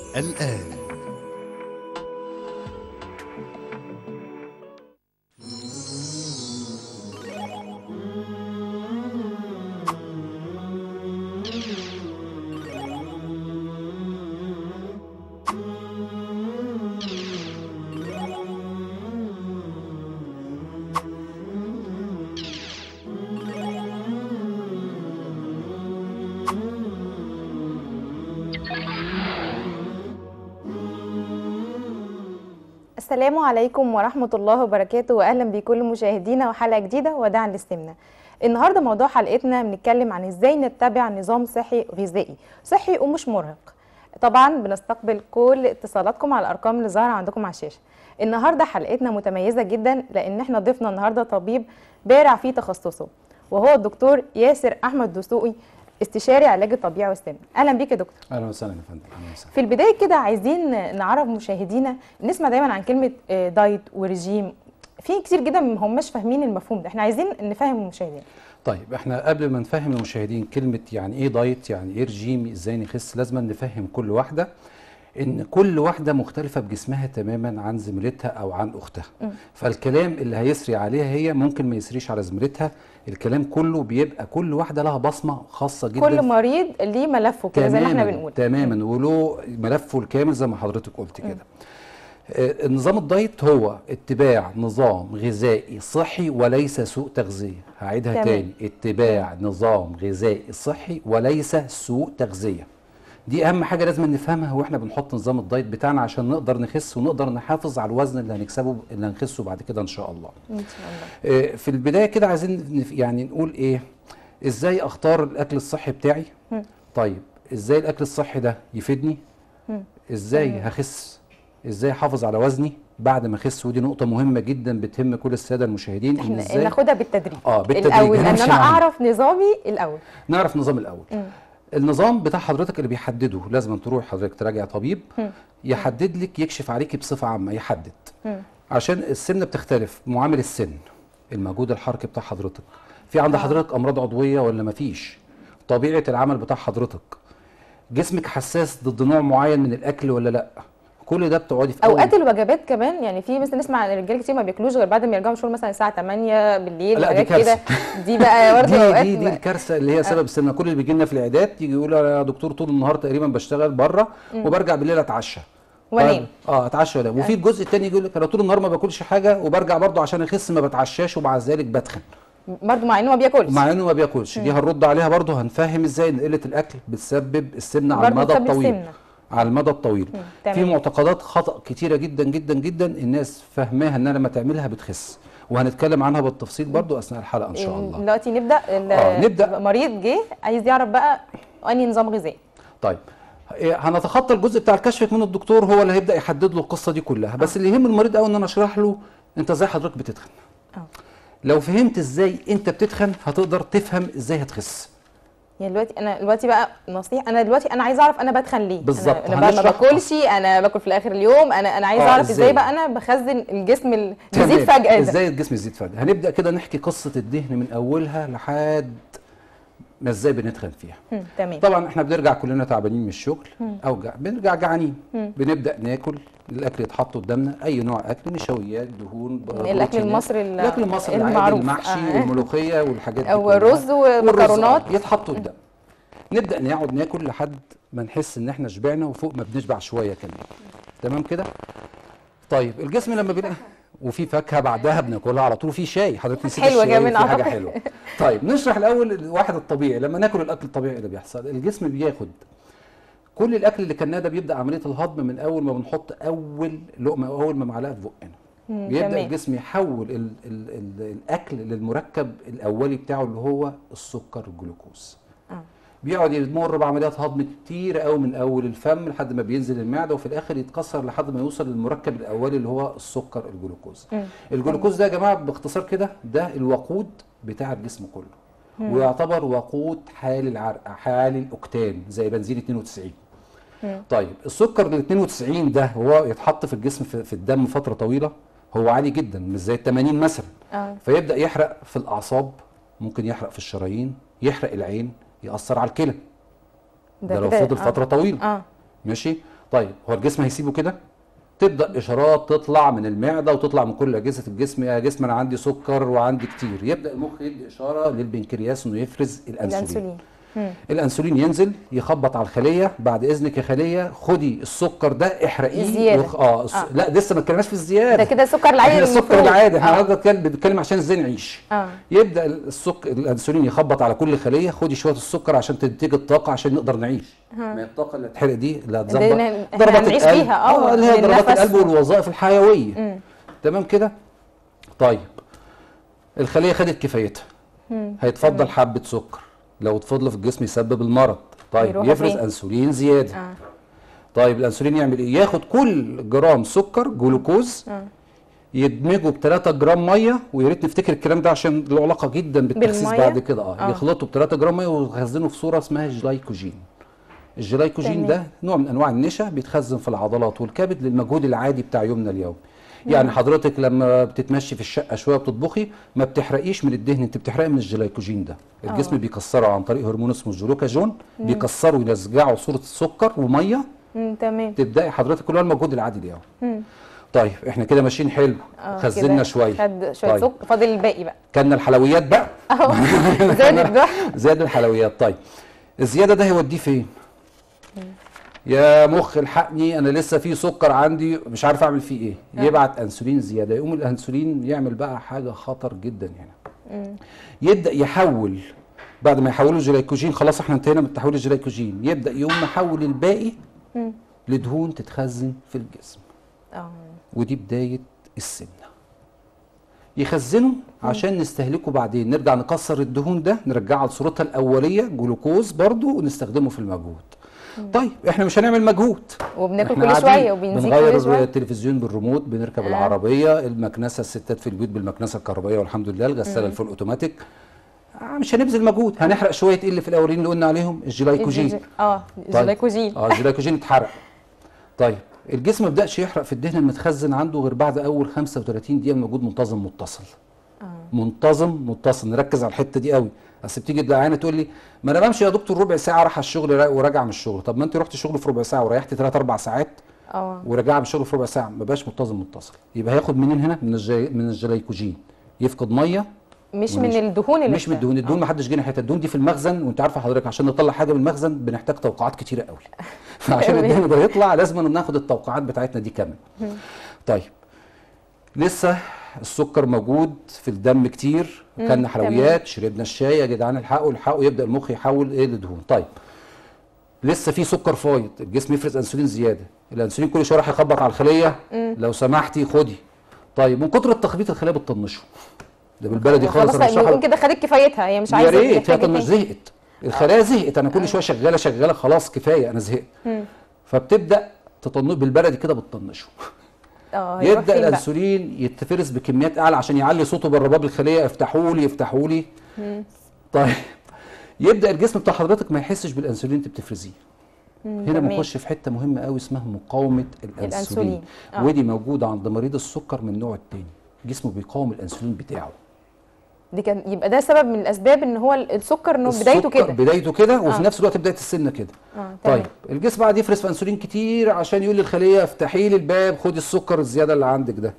الآن السلام عليكم ورحمة الله وبركاته وأهلا بكل مشاهدينا وحلقة جديدة وداعا للسمنة النهاردة موضوع حلقتنا بنتكلم عن ازاي نتبع نظام صحي غذائي صحي ومش مرهق طبعا بنستقبل كل اتصالاتكم على الأرقام اللي ظاهرة عندكم على الشاشة النهاردة حلقتنا متميزة جدا لأن احنا ضيفنا النهاردة طبيب بارع في تخصصه وهو الدكتور ياسر أحمد دسوقي استشاري علاج الطبيعي والسمنة أهلا بيك يا دكتور اهلا وسهلا يا فندم اهلا وسهلا في البدايه كده عايزين نعرف مشاهدينا نسمع دايما عن كلمه آه، دايت ورجيم في كتير جدا ما هماش فاهمين المفهوم ده احنا عايزين نفهم المشاهدين طيب احنا قبل ما نفهم المشاهدين كلمه يعني ايه دايت يعني ايه رجيم ازاي نخس لازم نفهم كل واحده ان كل واحده مختلفه بجسمها تماما عن زميلتها او عن اختها فالكلام اللي هيسري عليها هي ممكن ما يسريش على زميلتها الكلام كله بيبقى كل واحده لها بصمه خاصه جدا كل مريض ليه ملفه كده زي ما احنا تماماً- بنقول تماما وله ملفه الكامل زي ما حضرتك قلت كده آه، النظام الدايت هو اتباع نظام غذائي صحي وليس سوء تغذية هعيدها تمام. تاني اتباع نظام غذائي صحي وليس سوء تغذية دي اهم حاجة لازم نفهمها واحنا بنحط نظام الدايت بتاعنا عشان نقدر نخس ونقدر نحافظ على الوزن اللي هنكسبه اللي هنخسه بعد كده ان شاء الله ان شاء الله آه، في البدايه كده عايزين نف- يعني نقول ايه ازاي اختار الاكل الصحي بتاعي مم. طيب ازاي الاكل الصحي ده يفيدني مم. ازاي هخس ازاي احافظ على وزني بعد ما اخس ودي نقطه مهمه جدا بتهم كل الساده المشاهدين ان احنا ازاي ناخدها بالتدريج اه بالتدريج الاول ان هنمشي انا معاها. اعرف نظامي الاول نعرف نظام الاول مم. النظام بتاع حضرتك اللي بيحدده لازم تروح حضرتك تراجع طبيب مم. يحدد لك يكشف عليكي بصفه عامه يحدد مم. عشان السن بتختلف معامل السن المجهود الحركي بتاع حضرتك في عند آه. حضرتك امراض عضويه ولا مفيش طبيعه العمل بتاع حضرتك جسمك حساس ضد نوع معين من الاكل ولا لا كل ده بتقعدي في اوقات أول- الوجبات كمان يعني في مثلا نسمع عن الرجاله كتير ما بياكلوش غير بعد ما يرجعوا من الشغل مثلا الساعه 8 بالليل لا، دي وحاجات كده كارثة. دي بقى برضه دي اوقات دي, دي ما- الكارثه اللي هي سبب السمنه كل اللي بيجي لنا في العيادات يجي يقول يا دكتور طول النهار تقريبا بشتغل بره وبرجع بالليل اتعشى وانام. طيب، اه اتعشى وانام وفي الجزء الثاني يقول لك انا طول النهار ما باكلش حاجه وبرجع برضه عشان اخس ما بتعشاش ومع ذلك بتخن برضه مع انه ما بياكلش مع انه ما بياكلش دي هنرد عليها برضه هنفهم ازاي ان قله الاكل بتسبب السمنه على برضه المدى بتسبب الطويل السمنة. على المدى الطويل تمام. في معتقدات خطا كتيره جدا جدا جدا الناس فاهماها انها لما تعملها بتخس وهنتكلم عنها بالتفصيل برضه اثناء الحلقه ان شاء الله دلوقتي نبدا ال- آه، نبدأ. مريض جه عايز يعرف بقى انهي نظام غذائي طيب إيه، هنتخطى الجزء بتاع الكشف من الدكتور هو اللي هيبدا يحدد له القصه دي كلها بس اللي يهم المريض قوي ان انا اشرح له انت ازاي حضرتك بتتخن اه لو فهمت ازاي انت بتتخن هتقدر تفهم ازاي هتخس يعني دلوقتي انا دلوقتي بقى نصيحه انا دلوقتي انا عايز اعرف انا بتخن ليه بالظبط، انا, أنا بقى ما هنشرح. باكلش انا باكل في الاخر اليوم انا انا عايز آه، اعرف ازاي إزاي؟ بقى انا بخزن الجسم اللي تمام. بيزيد فجاه ده ازاي الجسم يزيد فجاه هنبدا كده نحكي قصه الدهن من اولها لحد ما ازاي بنتخن فيها مم، تمام طبعا احنا بنرجع كلنا تعبانين من الشغل او جع... بنرجع جعانين بنبدا ناكل الاكل يتحط قدامنا اي نوع اكل نشويات دهون ب- الاكل بروتينات. المصري ال- الاكل المصري العادي المعروف. المحشي آه. والملوخيه والحاجات دي او كلها. رز ومكرونات والرز، آه، يتحط قدام نبدا نقعد ناكل لحد ما نحس ان احنا شبعنا وفوق ما بنشبع شويه كمان تمام كده طيب الجسم لما بيلاقي وفي فاكهه بعدها بناكلها على طول وفي شاي حضرتك نسيت حلوة الشاي كمان في حاجه أعتقد. حلوه طيب نشرح الاول الواحد الطبيعي لما ناكل الاكل الطبيعي اللي بيحصل الجسم بياخد كل الاكل اللي كلناه ده بيبدا عمليه الهضم من اول ما بنحط اول لقمه او اول ما معلقه في بقنا مم، بيبدا تمام. الجسم يحول ال ال ال الاكل للمركب الاولي بتاعه اللي هو السكر الجلوكوز آه. بيقعد يمر بعمليات هضم كتير قوي من اول الفم لحد ما بينزل المعده وفي الاخر يتكسر لحد ما يوصل للمركب الاولي اللي هو السكر الجلوكوز مم. الجلوكوز ده يا جماعه باختصار كده ده الوقود بتاع الجسم كله ويعتبر وقود حال العرق حال الاوكتان زي بنزين 92 مم. طيب السكر ال 92 ده هو يتحط في الجسم في, في الدم فتره طويله هو عالي جدا مش زي ال 80 مثلا اه فيبدا يحرق في الاعصاب ممكن يحرق في الشرايين يحرق العين ياثر على الكلى ده, لو كده- فضل آه. فتره طويله اه ماشي طيب هو الجسم هيسيبه كده تبدا اشارات تطلع من المعده وتطلع من كل اجهزه الجسم يا جسم انا عندي سكر وعندي كتير يبدا المخ يدي اشاره للبنكرياس انه يفرز الانسولين, الانسولين مم. الانسولين ينزل يخبط على الخليه بعد اذنك يا خليه خدي السكر ده احرقيه الزيادة. وخ... اه, الس... آه. لا لسه ما اتكلمناش في الزياده ده كده السكر العادي احنا السكر المفروض. العادي احنا آه. النهارده بنتكلم بنتكلم عشان ازاي نعيش اه يبدا السكر الانسولين يخبط على كل خليه خدي شويه السكر عشان تنتج الطاقه عشان نقدر نعيش ما هي الطاقه اللي هتحرق دي اللي هتظبط اللي ن- إحنا هنعيش القلب. بيها، آه، اه اللي هي ضربات للنفس القلب و- والوظائف الحيويه مم. تمام كده طيب الخليه خدت كفايتها مم. هيتفضل حبه سكر لو اتفضل في الجسم يسبب المرض طيب يروحوا يفرز فين؟ انسولين زياده اه طيب الانسولين يعمل ايه ياخد كل جرام سكر جلوكوز اه يدمجه ب 3 جرام ميه ويا ريت نفتكر الكلام ده عشان له علاقه جدا بالتخسيس بالمية؟ بعد كده اه, آه. يخلطه ب 3 جرام ميه ويخزنه في صوره اسمها جلايكوجين الجلايكوجين تمام. ده نوع من انواع النشا بيتخزن في العضلات والكبد للمجهود العادي بتاع يومنا اليومي يعني حضرتك لما بتتمشي في الشقه شويه بتطبخي ما بتحرقيش من الدهن انت بتحرقي من الجلايكوجين ده الجسم آه. بيكسره عن طريق هرمون اسمه الجلوكاجون بيكسره ويلزجعه صوره سكر وميه مم. تمام تبداي حضرتك كل المجهود العادي اليومي مم. طيب احنا كده ماشيين حلو اه خزنا كده شويه خد شويه طيب. سكر فاضل الباقي بقى كلنا الحلويات بقى اهو زادت بقى زياده الحلويات طيب الزياده ده هيوديه فين يا مخ الحقني انا لسه في سكر عندي مش عارف اعمل فيه ايه يبعت انسولين زياده يقوم الانسولين يعمل بقى حاجه خطر جدا هنا يبدا يحول بعد ما يحوله جلايكوجين خلاص احنا انتهينا من تحويل الجلايكوجين يبدا يقوم محول الباقي مم. لدهون تتخزن في الجسم اه ودي بداية السمنة يخزنه عشان نستهلكه بعدين نرجع نكسر الدهون ده نرجعها لصورتها الأولية جلوكوز برضو ونستخدمه في المجهود طيب احنا مش هنعمل مجهود وبناكل احنا كل قاعدين شويه وبنزيد بنغير كل شويه التلفزيون بالريموت بنركب آه. العربية المكنسة الستات في البيوت بالمكنسة الكهربائية والحمد لله الغسالة الفول اوتوماتيك آه مش هنبذل مجهود هنحرق شوية ايه اللي في الأولين اللي قلنا عليهم الجلايكوجين الجي- اه الجلايكوجين اه الجلايكوجين اتحرق طيب الجسم ما بداش يحرق في الدهن المتخزن عنده غير بعد اول 35 دقيقه من وجود منتظم متصل اه منتظم متصل نركز على الحته دي قوي اصل بتيجي العيانه تقول لي ما انا بمشي يا دكتور ربع ساعه رايح الشغل را- وراجع من الشغل طب ما انت رحت الشغل في ربع ساعه وريحت 3 4 ساعات اه وراجع من الشغل في ربع ساعه ما بقاش متصل متصل يبقى هياخد منين هنا من الجي... من الجلايكوجين يفقد ميه مش ومش- من الدهون اللي مش من الدهون الدهون ما حدش جه ناحيتها الدهون دي في المخزن وانت عارفه حضرتك عشان نطلع حاجه من المخزن بنحتاج توقعات كتيره قوي فعشان تمام. الدهن ده يطلع لازم ناخد التوقعات بتاعتنا دي كامل طيب لسه السكر موجود في الدم كتير كلنا تمام. حلويات شربنا الشاي يا جدعان الحقوا الحقوا يبدا المخ يحول ايه لدهون طيب لسه في سكر فايض الجسم يفرز انسولين زياده الانسولين كل شويه راح يخبط على الخليه لو سمحتي خدي طيب من كتر التخبيط الخليه بتطنشه ده بالبلدي خالص خلاص انا لا بشرحها يقول كده خدت كفايتها هي مش يا عايزه ريت هي حاجة مش تاني. زهقت الخلايا زهقت انا كل شويه شغاله شغاله خلاص كفايه انا زهقت مم. فبتبدا تطنش بالبلدي كده بتطنشه اه هيروح يبدا فين بقى؟ الانسولين يتفرز بكميات اعلى عشان يعلي صوته بره باب الخليه افتحوا لي افتحوا لي طيب يبدا الجسم بتاع حضرتك ما يحسش بالانسولين انت بتفرزيه هنا تمام. بنخش في حته مهمه قوي اسمها مقاومه الانسولين الأنسولين. آه. ودي موجوده عند مريض السكر من النوع الثاني جسمه بيقاوم الانسولين بتاعه دي كان يبقى ده سبب من الاسباب ان هو السكر انه بدايته السكر كده بدايته كده وفي آه. نفس الوقت بدايه السنه كده اه تمام طيب الجسم قاعد يفرز في انسولين كتير عشان يقول للخليه افتحي لي الباب خدي السكر الزياده اللي عندك ده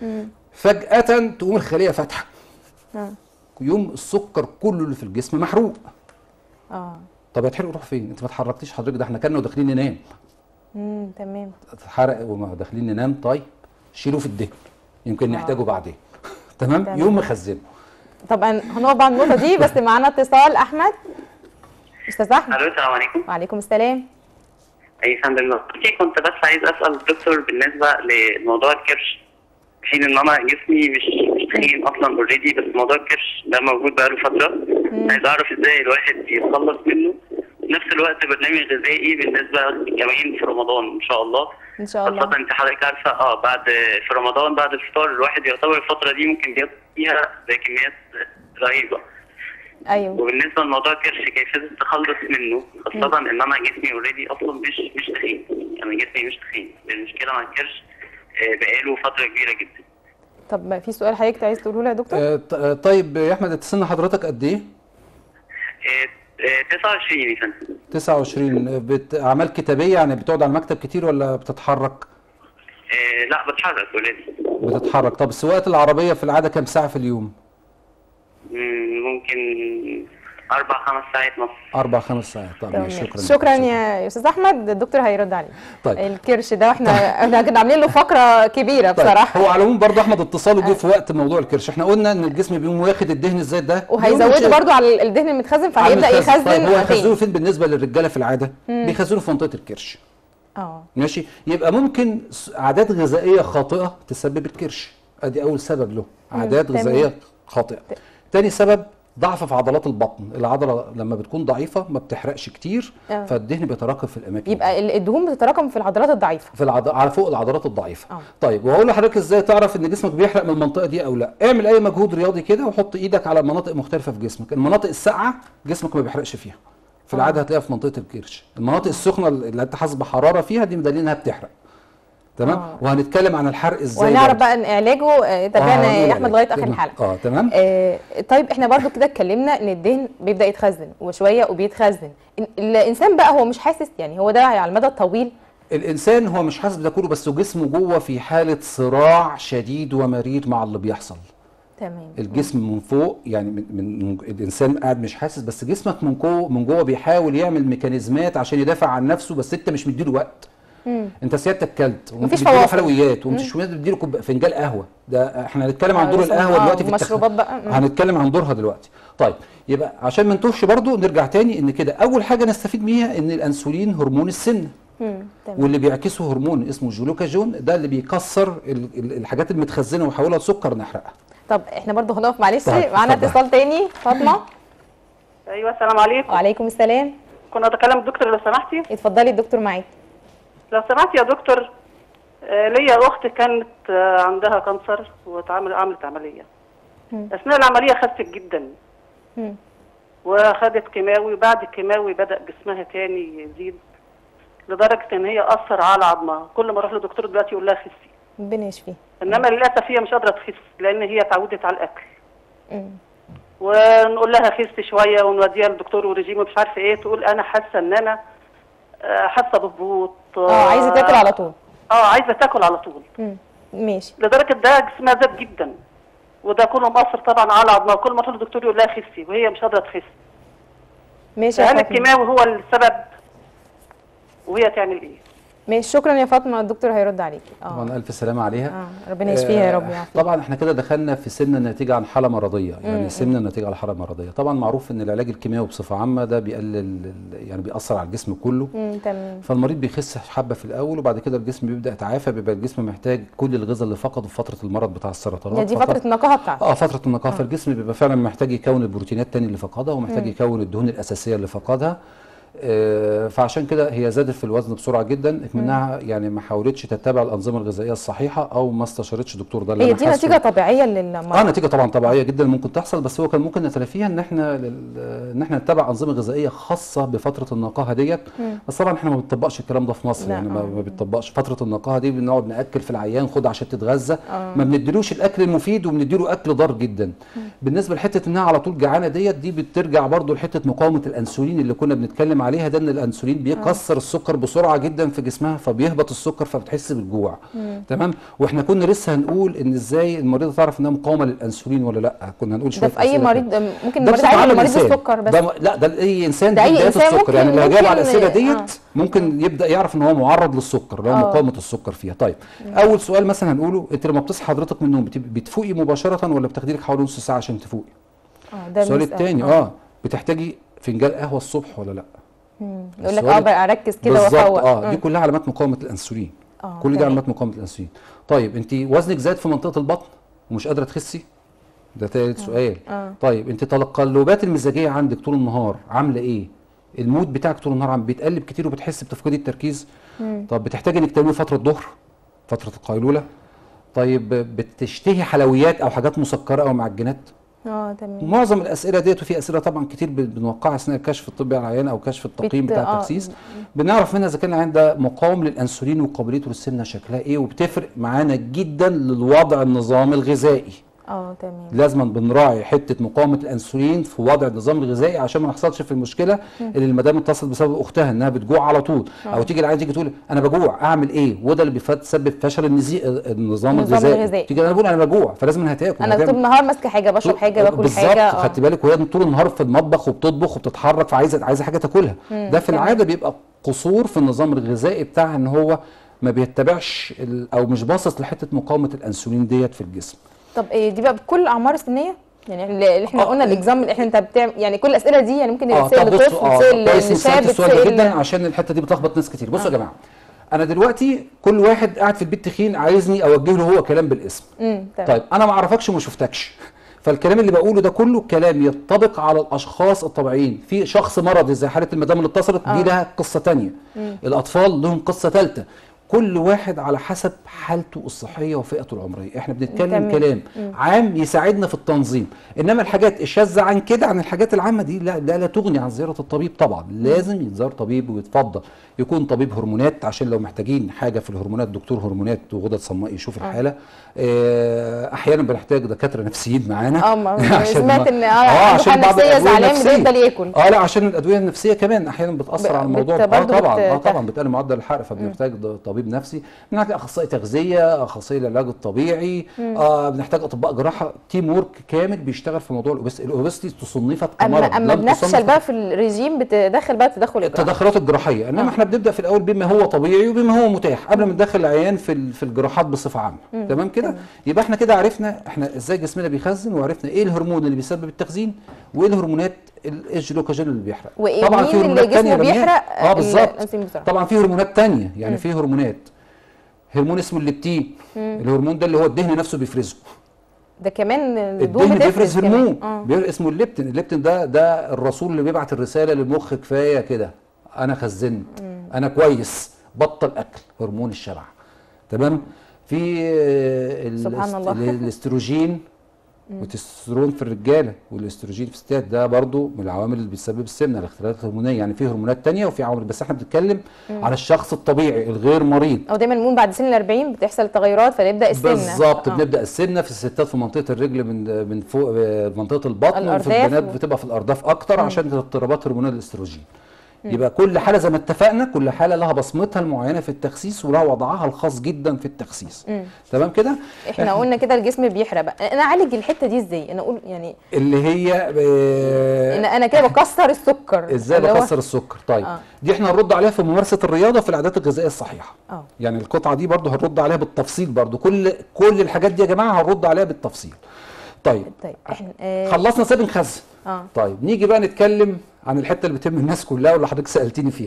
فجاه تقوم الخليه فاتحه اه يوم السكر كله اللي في الجسم محروق اه طب هتحرق يروح فين انت ما اتحركتيش حضرتك ده احنا كنا وداخلين ننام امم تمام اتحرق وما داخلين ننام طيب شيلوه في الدهن يمكن آه. نحتاجه بعدين تمام تمام. يوم مخزنه طبعا هنقف على النقطه دي بس معانا اتصال احمد استاذ احمد الو السلام عليكم وعليكم السلام اي فندم دلوقتي كنت بس عايز اسال الدكتور بالنسبه لموضوع الكرش في حين ان انا جسمي مش مش تخين اصلا اوريدي بس موضوع الكرش ده موجود بقاله فتره عايز اعرف ازاي الواحد يتخلص منه في نفس الوقت برنامج غذائي بالنسبه للجماهير في رمضان ان شاء الله ان شاء الله خاصة انت حضرتك عارفة اه بعد في رمضان بعد الفطار الواحد يعتبر الفترة دي ممكن بياكل فيها بكميات رهيبة ايوه وبالنسبه لموضوع الكرش كيفيه التخلص منه خاصه ان انا جسمي اوريدي اصلا مش مش تخين يعني جسمي مش تخين المشكله مع الكرش آه، بقاله فتره كبيره جدا طب ما في سؤال حضرتك عايز تقوله له يا دكتور آه ط- آه، طيب يا احمد انت سن حضرتك قد ايه آه، آه، 29 يا فندم 29 بت... اعمال كتابيه يعني بتقعد على المكتب كتير ولا بتتحرك آه، لا بتحرك اوريدي بتتحرك طب سواقه العربيه في العاده كام ساعه في اليوم ممكن اربع خمس ساعات نص اربع خمس ساعات طب تمام. ماشي شكرا شكرا يا استاذ احمد الدكتور هيرد عليه طيب. الكرش ده واحنا احنا كنا عاملين له فقره كبيره طيب بصراحه هو على العموم برضه احمد اتصاله جه في وقت موضوع الكرش احنا قلنا ان الجسم بيقوم واخد الدهن الزايد ده وهيزوده برضو على الدهن المتخزن فهيبدا عامل خزن. يخزن طيب هو يخزنه تاني فين بالنسبه للرجاله في العاده بيخزنه في منطقه الكرش اه ماشي يبقى ممكن س- عادات غذائيه خاطئه تسبب الكرش ادي اول سبب له عادات تمام. غذائيه خاطئه تاني سبب ضعف في عضلات البطن العضله لما بتكون ضعيفه ما بتحرقش كتير آه. فالدهن بيتراكم في الاماكن يبقى ال- الدهون بتتراكم في العضلات الضعيفه في العض... على فوق العضلات الضعيفه آه. طيب وهقول لحضرتك ازاي تعرف ان جسمك بيحرق من المنطقه دي او لا اعمل اي مجهود رياضي كده وحط ايدك على مناطق مختلفه في جسمك المناطق الساقعه جسمك ما بيحرقش فيها في العاده هتلاقيها في منطقه الكرش المناطق السخنه اللي انت حاسس بحراره فيها دي مدليل انها بتحرق تمام آه. وهنتكلم عن الحرق ازاي وهنعرف برضه. بقى ان علاجه آه، تابعنا آه، يا احمد لغايه اخر تمام. الحلقه اه تمام آه طيب احنا برضو كده اتكلمنا ان الدهن بيبدا يتخزن وشويه وبيتخزن إن- الانسان بقى هو مش حاسس يعني هو ده على المدى الطويل الانسان هو مش حاسس بده كله بس جسمه جوه في حاله صراع شديد ومرير مع اللي بيحصل تمام الجسم من فوق يعني من, من من- الانسان قاعد مش حاسس بس جسمك من جوه من جوه بيحاول يعمل ميكانيزمات عشان يدافع عن نفسه بس انت مش مديله وقت مم. انت سيادتك كلت وانت مفيش بتديله فواصل. حلويات وانت مش بتديله كوب- فنجان قهوه ده احنا هنتكلم عن آه، دور لسه- القهوه آه، دلوقتي في ومشروبات بقى. مم. هنتكلم عن دورها دلوقتي طيب يبقى عشان ما نتوهش برضو نرجع تاني ان كده اول حاجه نستفيد بيها ان الانسولين هرمون السن مم. تمام واللي بيعكسه هرمون اسمه الجلوكاجون ده اللي بيكسر ال- ال- الحاجات المتخزنه ويحولها لسكر نحرقها طب احنا برضو هنقف معلش طيب، معانا اتفضل. اتصال تاني فاطمه ايوه السلام عليكم وعليكم السلام كنا بكلم الدكتور لو سمحتي اتفضلي الدكتور معاك لو سمحتي يا دكتور آه، ليا اخت كانت آه، عندها كانسر واتعمل عملت عمليه مم. اثناء العمليه خست جدا مم. وخدت كيماوي بعد الكيماوي بدا جسمها تاني يزيد لدرجه ان هي اثر على عظمها كل ما اروح لدكتور دلوقتي يقول لها خسي ربنا يشفيه انما للاسف هي مش قادره تخس لان هي اتعودت على الاكل مم. ونقول لها خست شويه ونوديها للدكتور ورجيم ومش عارفه ايه تقول انا حاسه ان انا آه، حاسه بهبوط اه عايزه تاكل على طول اه عايزه تاكل على طول مم. ماشي لدرجه ده جسمها زاد جدا وده كله مأثر طبعا على عظمها كل ما تروح للدكتور يقول لها خسي وهي مش قادره تخس ماشي يا فهل فاطمه الكيماوي هو السبب وهي تعمل ايه؟ ماشي شكرا يا فاطمه الدكتور هيرد عليكي اه طبعا الف سلامه عليها اه ربنا يشفيها يا رب يعافيها طبعا احنا كده دخلنا في سمنه ناتجه عن حاله مرضيه يعني سمنه ناتجه عن حاله مرضيه طبعا معروف ان العلاج الكيماوي بصفه عامه ده بيقلل ال- يعني بيأثر على الجسم كله مم. تمام فالمريض بيخس حبه في الاول وبعد كده الجسم بيبدا يتعافى بيبقى الجسم محتاج كل الغذاء اللي فقده في فتره المرض بتاع السرطانات يعني دي فط- فتره النقاهه بتاعته اه فتره النقاهه فالجسم بيبقى فعلا محتاج يكون البروتينات تاني اللي فقدها ومحتاج يكون الدهون الاساسيه اللي فقدها آه، فعشان كده هي زادت في الوزن بسرعه جدا منها يعني ما حاولتش تتبع الانظمه الغذائيه الصحيحه او ما استشارتش دكتور ده اللي هي أنا دي حاسه. نتيجه طبيعيه للمرض اه نتيجه طبعا طبيعيه جدا ممكن تحصل بس هو كان ممكن نتلافيها ان احنا لل... ان احنا نتبع انظمه غذائيه خاصه بفتره النقاهه ديت بس طبعا احنا ما بنطبقش الكلام ده في مصر لا، يعني ما, آه. ما بنطبقش فتره النقاهه دي بنقعد ناكل في العيان خد عشان تتغذى آه. ما بنديلوش الاكل المفيد وبنديله اكل ضار جدا بالنسبه لحته انها على طول جعانه ديت دي بترجع برضو لحته مقاومه الانسولين اللي كنا بنتكلم عليها ده ان الانسولين بيكسر السكر بسرعه جدا في جسمها فبيهبط السكر فبتحس بالجوع تمام واحنا كنا لسه هنقول ان ازاي المريضه تعرف انها مقاومه للانسولين ولا لا كنا هنقول ده شويه في اي أسئلة مريض كده. ممكن ده مريض بصفة عادي عامة ولا مريض الإنسان. السكر بس ده م- لا ده اي انسان ده في أي بدايه إنسان السكر يعني اللي ممكن- هجاوب على ممكن- الاسئله آه. ديت ممكن يبدا يعرف ان هو معرض للسكر لو آه. مقاومه السكر فيها طيب اول سؤال مثلا هنقوله انت لما بتصحى حضرتك من النوم بتب- بتفوقي مباشره ولا بتاخدي لك حوالي نص ساعه عشان تفوقي اه ده السؤال بنسأل. الثاني اه بتحتاجي فنجان قهوه الصبح ولا لا مم. يقول لك السؤال اه بقى اركز كده بالظبط وافوق اه دي مم. كلها علامات مقاومه الانسولين آه، كل دي تمام. علامات مقاومه الانسولين طيب انت وزنك زاد في منطقه البطن ومش قادره تخسي ده ثالث سؤال آه. طيب انت تقلبات المزاجيه عندك طول النهار عامله ايه المود بتاعك طول النهار عم بيتقلب كتير وبتحس بتفقدي التركيز طب بتحتاجي انك تعملي فتره ظهر فتره القيلوله طيب بتشتهي حلويات او حاجات مسكره او معجنات اه تمام معظم الاسئله ديت وفي اسئله طبعا كتير بن- بنوقعها اثناء الكشف الطبي على العيان او كشف التقييم بت- بتاع آه. التخسيس بنعرف منها اذا كان العيان ده مقاوم للانسولين وقابليته للسمنه شكلها ايه وبتفرق معانا جدا للوضع النظام الغذائي اه تمام لازما بنراعي حته مقاومه الانسولين في وضع النظام الغذائي عشان ما نحصلش في المشكله اللي المدام اتصلت بسبب اختها انها بتجوع على طول او تيجي العيال تيجي تقول انا بجوع اعمل ايه وده اللي بيسبب فشل النزي... النظام النظام الغذائي الغذائي. تيجي انا بقول انا بجوع فلازم هتاكل انا هتعمل- طول النهار ماسكه حاجه بشرب حاجه باكل بالظبط حاجه اه خدت بالك وهي طول النهار في المطبخ وبتطبخ وبتتحرك فعايزه عايزه حاجه تاكلها ده في تمام. العاده بيبقى قصور في النظام الغذائي بتاعها ان هو ما بيتبعش ال- او مش باصص لحته مقاومه الانسولين ديت في الجسم طب إيه دي بقى بكل الاعمار السنيه يعني اللي احنا آه. قلنا الاكزام اللي احنا انت بتعمل يعني كل الاسئله دي يعني ممكن اه تسال طب لطفل بصوا اه تسال كويس انك سالت لشاب السؤال ده جدا تسال عشان الحته دي بتلخبط ناس كتير بصوا يا جماعه انا دلوقتي كل واحد قاعد في البيت تخين عايزني اوجه له هو كلام بالاسم امم تمام طيب انا ما اعرفكش وما شفتكش فالكلام اللي بقوله ده كله كلام ينطبق على الاشخاص الطبيعيين في شخص مرضي زي حاله المدام اللي اتصلت دي لها قصه تانية الاطفال لهم قصه ثالثه كل واحد على حسب حالته الصحيه وفئته العمريه احنا بنتكلم تمام. كلام عام يساعدنا في التنظيم انما الحاجات الشاذه عن كده عن الحاجات العامه دي لا لا, لا تغني عن زياره الطبيب طبعا لازم يتزار طبيب ويتفضل يكون طبيب هرمونات عشان لو محتاجين حاجه في الهرمونات دكتور هرمونات وغدد صماء يشوف الحاله آه، احيانا بنحتاج دكاتره نفسيين معانا اه ما- عشان سمعت ما- ان اه عنده عشان حالة بعض نفسيه الأدوية زعلان النفسية. بيفضل ياكل اه لا عشان الادويه النفسيه كمان احيانا بتاثر ب- على الموضوع بت- اه برضه طبعا اه بت- طبعا بتقلل معدل الحرق فبنحتاج د- طبيب نفسي بنحتاج اخصائي تغذيه اخصائي العلاج الطبيعي آه بنحتاج اطباء جراحه تيم ورك كامل بيشتغل في موضوع الاوبستي الاوبستي تصنفت اما كمرض اما لم بنفشل تصنف بقى في الرجيم بتدخل بقى تدخل اجراء التدخلات الجراحيه انما احنا بنبدا في الاول بما هو طبيعي وبما هو متاح قبل ما ندخل العيان في ال- في الجراحات بصفه عامه تمام كده يبقى احنا كده عرفنا احنا ازاي جسمنا بيخزن وعرفنا ايه الهرمون اللي بيسبب التخزين وايه الهرمونات ال- إيه الجلوكاجين اللي بيحرق ومين اللي هرمونات جسمه تانية يا بنات. بيحرق اه ال- بالظبط الأنسولين بسرعة. طبعا في هرمونات تانية يعني في هرمونات هرمون اسمه الليبتين الهرمون ده اللي هو الدهن نفسه بيفرزه ده كمان الدهون الدهن بتفرز بيفرز كمان. هرمون اه بي- اسمه الليبتين الليبتين ده ده الرسول اللي بيبعت الرساله للمخ كفايه كده انا خزنت انا كويس بطل اكل هرمون الشبع تمام في آه، ال- سبحان الله. ال- الاستروجين والتستوستيرون في الرجاله والاستروجين في الستات ده برضو من العوامل اللي بتسبب السمنه الاختلالات الهرمونيه يعني في هرمونات تانية وفي عوامل بس احنا بنتكلم على الشخص الطبيعي الغير مريض او دايما نقول بعد سن ال 40 بتحصل تغيرات فنبدا السمنه بالظبط آه. بنبدا السمنه في الستات في منطقه الرجل من من فوق آه، منطقه البطن وفي الأرداف البنات و- بتبقى في الارداف اكتر عشان اضطرابات هرمونات الاستروجين يبقى كل حاله زي ما اتفقنا كل حاله لها بصمتها المعينه في التخسيس ولها وضعها الخاص جدا في التخسيس تمام كده احنا قلنا كده الجسم بيحرق بقى انا اعالج الحته دي ازاي انا اقول يعني اللي هي آه، انا انا كده بكسر السكر ازاي اللي هو- بكسر السكر طيب آه. دي احنا هنرد عليها في ممارسه الرياضه في العادات الغذائيه الصحيحه اه يعني القطعه دي برضو هنرد عليها بالتفصيل برضو كل كل الحاجات دي يا جماعه هنرد عليها بالتفصيل طيب طيب احنا آه خلصنا سيب نخزن اه طيب نيجي بقى نتكلم عن الحته اللي بتهم الناس كلها واللي حضرتك سالتني فيها